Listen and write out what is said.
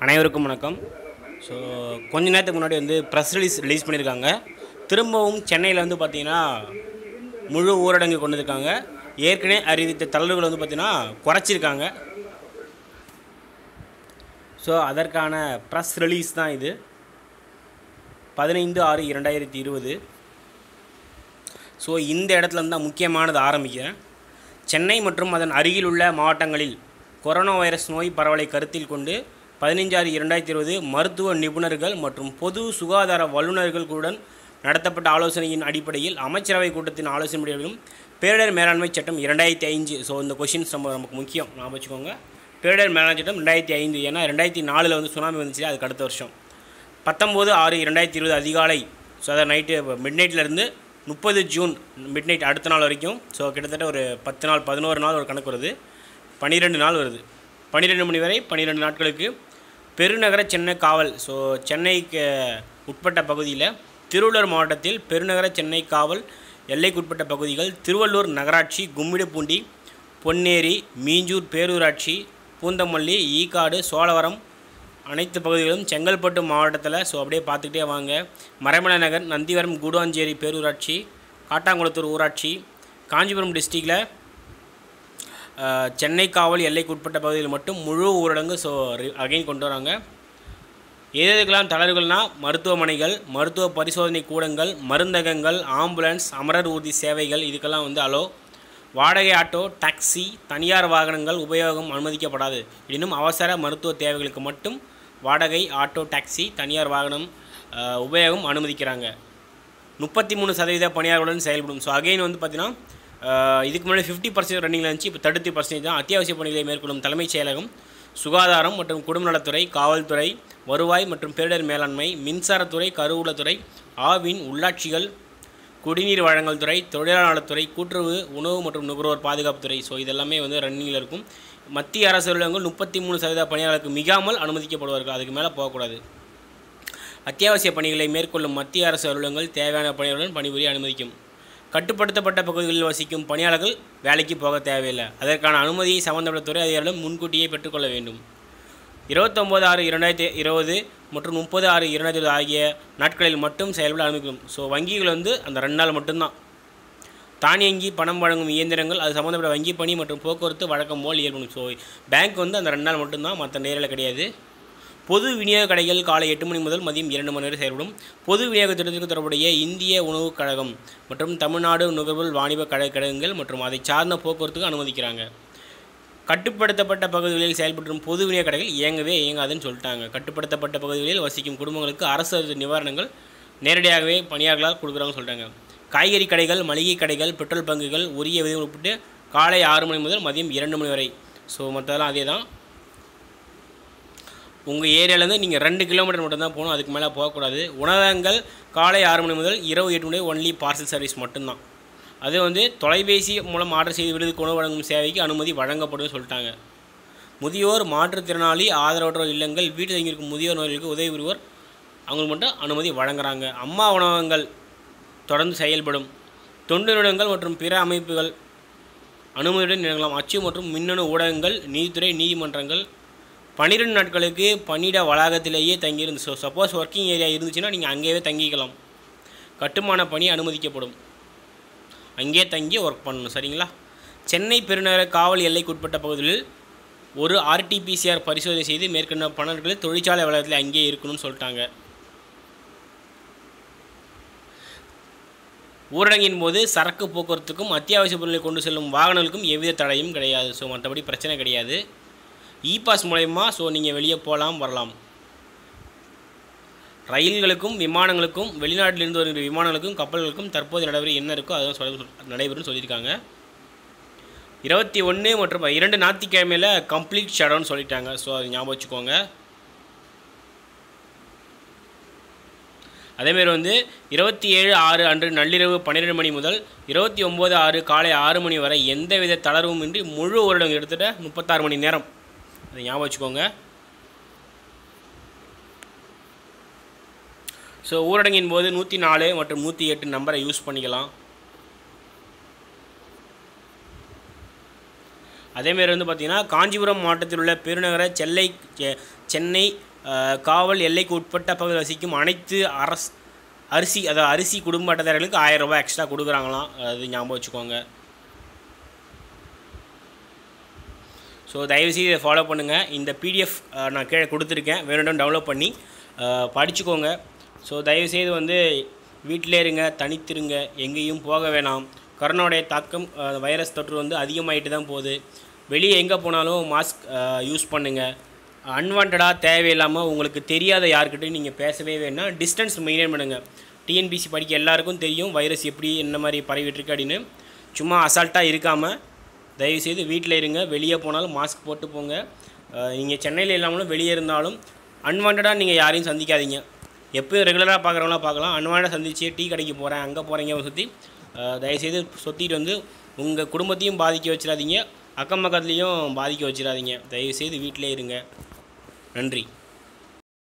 அனைவருக்கும் வணக்கம் ஸோ கொஞ்ச நேரத்துக்கு முன்னாடி வந்து ப்ரெஸ் ரிலீஸ் ரிலீஸ் பண்ணியிருக்காங்க திரும்பவும் சென்னையில் வந்து பார்த்திங்கன்னா முழு ஊரடங்கு கொண்டு வந்திருக்காங்க ஏற்கனவே அறிவித்த தளர்வுகள் வந்து பார்த்திங்கன்னா குறைச்சிருக்காங்க ஸோ அதற்கான ப்ரெஸ் ரிலீஸ் தான் இது பதினைந்து ஆறு இரண்டாயிரத்தி இருபது ஸோ இந்த இடத்துல இருந்து தான் முக்கியமானது ஆரம்பிக்கிறேன் சென்னை மற்றும் அதன் அருகில் உள்ள மாவட்டங்களில் கொரோனா வைரஸ் நோய் பரவலை கருத்தில் கொண்டு பதினைஞ்சாறு இரண்டாயிரத்தி இருபது மருத்துவ நிபுணர்கள் மற்றும் பொது சுகாதார வல்லுநர்களுடன் நடத்தப்பட்ட ஆலோசனையின் அடிப்படையில் அமைச்சரவை கூட்டத்தின் ஆலோசனைப்படியும் பேரிடர் மேலாண்மை சட்டம் இரண்டாயிரத்தி ஐந்து ஸோ இந்த கொஷின்ஸ் நம்ம நமக்கு முக்கியம் ஞாபகம் வச்சுக்கோங்க பேரிடர் மேலாண்மை சட்டம் ரெண்டாயிரத்தி ஐந்து ஏன்னா ரெண்டாயிரத்தி நாலில் வந்து சுனாமி வந்துச்சு அதுக்கு அடுத்த வருஷம் பத்தொம்போது ஆறு இரண்டாயிரத்தி இருபது அதிகாலை ஸோ அதாவது நைட்டு மிட் நைட்லேருந்து முப்பது ஜூன் மிட் நைட் அடுத்த நாள் வரைக்கும் ஸோ கிட்டத்தட்ட ஒரு பத்து நாள் பதினோரு நாள் ஒரு கணக்கு வருது பன்னிரெண்டு நாள் வருது பன்னிரெண்டு மணி வரை பன்னிரெண்டு நாட்களுக்கு பெருநகர சென்னை காவல் ஸோ சென்னைக்கு உட்பட்ட பகுதியில் திருவள்ளூர் மாவட்டத்தில் பெருநகர சென்னை காவல் எல்லைக்குட்பட்ட பகுதிகள் திருவள்ளூர் நகராட்சி கும்மிடிப்பூண்டி பொன்னேரி மீஞ்சூர் பேரூராட்சி பூந்தமல்லி ஈக்காடு சோழவரம் அனைத்து பகுதிகளும் செங்கல்பட்டு மாவட்டத்தில் ஸோ அப்படியே பார்த்துக்கிட்டே வாங்க மறைமலை நகர் நந்திவரம் கூடுவாஞ்சேரி பேரூராட்சி காட்டாங்குளத்தூர் ஊராட்சி காஞ்சிபுரம் டிஸ்ட்ரிக்டில் சென்னை காவல் எல்லைக்குட்பட்ட பகுதியில் மட்டும் முழு ஊரடங்கு ஸோ அகைன் கொண்டு வராங்க எது எதுக்கெல்லாம் தளர்வுகள்னால் மருத்துவமனைகள் மருத்துவ பரிசோதனை கூடங்கள் மருந்தகங்கள் ஆம்புலன்ஸ் அமரர் ஊர்தி சேவைகள் இதுக்கெல்லாம் வந்து அலோ வாடகை ஆட்டோ டாக்ஸி தனியார் வாகனங்கள் உபயோகம் அனுமதிக்கப்படாது எனினும் அவசர மருத்துவ தேவைகளுக்கு மட்டும் வாடகை ஆட்டோ டாக்ஸி தனியார் வாகனம் அஹ், உபயோகம் அனுமதிக்கிறாங்க முப்பத்தி மூணு சதவீத பணியாளர்களுடன் செயல்படும் ஸோ அகைன் வந்து பார்த்தீங்கன்னா அஹ், இதுக்கு முன்னாடி ஃபிஃப்டி பர்சன்ட் ரன்னிங்கில் இருந்துச்சு இப்போ தேர்ட்டி பர்சன்டேஜ் தான் அத்தியாவசிய பணிகளை மேற்கொள்ளும் தலைமைச் செயலகம் சுகாதாரம் மற்றும் குடும்ப நலத்துறை காவல்துறை வருவாய் மற்றும் பேரிடர் மேலாண்மை மின்சாரத்துறை கருவூலத்துறை ஆவின் உள்ளாட்சிகள் குடிநீர் வழங்கல் துறை தொழிலாளர் நலத்துறை கூட்டுறவு உணவு மற்றும் நுகர்வோர் பாதுகாப்புத்துறை ஸோ இதெல்லாமே வந்து ரன்னிங்கில் இருக்கும் மத்திய அரசு அலுவலகங்கள் முப்பத்தி மூணு சதவீத பணியாளருக்கு மிகாமல் அனுமதிக்கப்படுவார்கள் அதுக்கு மேலே போகக்கூடாது அத்தியாவசிய பணிகளை மேற்கொள்ளும் மத்திய அரசு அலுவலகங்கள் தேவையான பணியாளர்களுடன் பணிபுரிய அனுமதிக்கும் கட்டுப்படுத்தப்பட்ட பகுதிகளில் வசிக்கும் பணியாளர்கள் வேலைக்கு போக தேவையில்லை அதற்கான அனுமதியை சம்பந்தப்பட்ட துறை அதிகாரிகளும் முன்கூட்டியே பெற்றுக்கொள்ள வேண்டும் இருபத்தொம்போது ஆறு இரண்டாயிரத்தி இருபது மற்றும் முப்பது ஆறு இரண்டாயிரத்தி இருபது ஆகிய நாட்களில் மட்டும் செயல்பட அனுமதிக்கும் ஸோ வங்கிகள் வந்து அந்த ரெண்டு நாள் மட்டும்தான் தானியங்கி பணம் வழங்கும் இயந்திரங்கள் அது சம்மந்தப்பட்ட வங்கி பணி மற்றும் போக்குவரத்து வழக்கம் போல் இயல்படும் ஸோ பேங்க் வந்து அந்த ரெண்டு நாள் மட்டும்தான் மற்ற நேரில் கிடையாது பொது விநியோக கடைகள் காலை எட்டு மணி முதல் மதியம் இரண்டு மணி வரை செயல்படும் பொது விநியோக திட்டத்திற்கு தொடர்புடைய இந்திய உணவுக் கழகம் மற்றும் தமிழ்நாடு நுகர்வோர் வாணிப கடை கழகங்கள் மற்றும் அதை சார்ந்த போக்குவரத்துக்கு அனுமதிக்கிறாங்க கட்டுப்படுத்தப்பட்ட பகுதிகளில் செயல்படும் பொது விநியோக கடைகள் இயங்கவே இயங்காதுன்னு சொல்லிட்டாங்க கட்டுப்படுத்தப்பட்ட பகுதிகளில் வசிக்கும் குடும்பங்களுக்கு அரசு நிவாரணங்கள் நேரடியாகவே பணியாளர்களால் கொடுக்குறாங்கன்னு சொல்லிட்டாங்க காய்கறி கடைகள் மளிகை கடைகள் பெட்ரோல் பங்குகள் உரிய விதிகள் உட்பட்டு காலை ஆறு மணி முதல் மதியம் இரண்டு மணி வரை ஸோ மற்றதெல்லாம் அதே தான் உங்கள் ஏரியாவிலேருந்து நீங்கள் ரெண்டு கிலோமீட்டர் மட்டும்தான் போகணும் அதுக்கு மேலே போகக்கூடாது உணவகங்கள் காலை ஆறு மணி முதல் இரவு எட்டு மணி வரை ஒன்லி பார்சல் சர்வீஸ் மட்டும்தான் அது வந்து தொலைபேசி மூலம் ஆர்டர் செய்து விடுதிக்கு உணவு வழங்கும் சேவைக்கு அனுமதி வழங்கப்படும் சொல்லிட்டாங்க முதியோர் மாற்றுத்திறனாளி ஆதரவற்றோர் இல்லங்கள் வீட்டில் தங்கியிருக்கும் முதியோர் நோய்களுக்கு உதவி புரிவோர் அவங்களுக்கு மட்டும் அனுமதி வழங்குறாங்க அம்மா உணவகங்கள் தொடர்ந்து செயல்படும் தொண்டு நிறுவனங்கள் மற்றும் பிற அமைப்புகள் அனுமதியுடன் இயங்கலாம் அச்சு மற்றும் மின்னணு ஊடகங்கள் நீதித்துறை நீதிமன்றங்கள் பன்னிரெண்டு நாட்களுக்கு பணியிட வளாகத்திலேயே தங்கியிருந்து ஸோ சப்போஸ் ஒர்க்கிங் ஏரியா இருந்துச்சுன்னா நீங்கள் அங்கேயே தங்கிக்கலாம் கட்டுமான பணி அனுமதிக்கப்படும் அங்கேயே தங்கி ஒர்க் பண்ணணும் சரிங்களா சென்னை பெருநகர காவல் எல்லைக்குட்பட்ட பகுதிகளில் ஒரு ஆர்டிபிசிஆர் பரிசோதனை செய்து மேற்கொண்ட பணர்கள் தொழிற்சாலை வளாகத்தில் அங்கேயே இருக்கணும்னு சொல்லிட்டாங்க ஊரடங்கின் போது சரக்கு போக்குவரத்துக்கும் அத்தியாவசிய பொருட்களை கொண்டு செல்லும் வாகனங்களுக்கும் எவ்வித தடையும் கிடையாது ஸோ மற்றபடி பிரச்சனை கிடையாது இ பாஸ் மூலயமா ஸோ நீங்கள் வெளியே போகலாம் வரலாம் ரயில்களுக்கும் விமானங்களுக்கும் வெளிநாட்டிலிருந்து வருகிற விமானங்களுக்கும் கப்பல்களுக்கும் தற்போது நடைமுறை என்ன இருக்கோ அதான் சொல்ல நடைபெறும் சொல்லியிருக்காங்க இருபத்தி ஒன்று மற்றும் இரண்டு ஞாயிற்றுக்கிழமையில் கம்ப்ளீட் ஷடவுன் சொல்லிட்டாங்க ஸோ அது ஞாபகம் வச்சுக்கோங்க அதேமாரி வந்து இருபத்தி ஏழு ஆறு அன்று நள்ளிரவு பன்னிரெண்டு மணி முதல் இருபத்தி ஒம்பது ஆறு காலை ஆறு மணி வரை எந்தவித தளர்வும் இன்றி முழு ஊரடங்கு எடுத்துகிட்ட முப்பத்தாறு மணி நேரம் அதை ஞாபகம் வச்சுக்கோங்க ஸோ ஊரடங்கின் போது நூற்றி நாலு மற்றும் நூற்றி எட்டு நம்பரை யூஸ் பண்ணிக்கலாம் அதேமாரி வந்து பார்த்திங்கன்னா காஞ்சிபுரம் மாவட்டத்தில் உள்ள பெருநகர செல்லை செ- சென்னை அஹ், காவல் எல்லைக்கு உட்பட்ட பகுதியில் வசிக்கும் அனைத்து அரசு அரிசி அதாவது அரிசி குடும்ப அட்டைதாரர்களுக்கு ஆயிரம் ரூபாய் எக்ஸ்ட்ரா கொடுக்குறாங்களாம் அது ஞாபகம் வச்சுக்கோங்க ஸோ தயவுசெய்து இதை ஃபாலோ பண்ணுங்கள் இந்த பிடிஎஃப் நான் கீழே கொடுத்துருக்கேன் வேணும் டவுன்லோட் பண்ணி அஹ், படிச்சுக்கோங்க ஸோ தயவுசெய்து வந்து வீட்டிலே இருங்க தனித்திருங்க எங்கேயும் போக வேணாம் கொரோனாவுடைய தாக்கம் அஹ், வைரஸ் தொற்று வந்து அதிகமாகிட்டு தான் போகுது வெளியே எங்கே போனாலும் மாஸ்க் யூஸ் பண்ணுங்கள் அன்வான்டாக தேவையில்லாமல் உங்களுக்கு தெரியாத யார்கிட்டையும் நீங்கள் பேசவே வேணாம் டிஸ்டன்ஸ் மெயின்டைன் பண்ணுங்கள் டிஎன்பிசி படிக்க எல்லாருக்கும் தெரியும் வைரஸ் எப்படி என்ன மாதிரி பரவிட்டு இருக்கு அப்படின்னு சும்மா அசால்ட்டாக இருக்காமல் தயவுசெய்து வீட்டில் இருங்க வெளியே போனாலும் மாஸ்க் போட்டு போங்க நீங்கள் சென்னையில் இல்லாமலும் வெளியே இருந்தாலும் அன்வான்டாக நீங்கள் யாரையும் சந்திக்காதீங்க எப்போயும் ரெகுலராக பார்க்குறவங்களாம் பார்க்கலாம் அன்வான்டாக சந்திச்சு டீ கடைக்கு போகிறேன் அங்கே போகிறீங்க சுற்றி தயவுசெய்து சுற்றிட்டு வந்து உங்கள் குடும்பத்தையும் பாதிக்க வச்சிடாதீங்க அக்கம் பக்கத்துலேயும் பாதிக்க வச்சிடாதீங்க தயவுசெய்து வீட்டிலே இருங்க நன்றி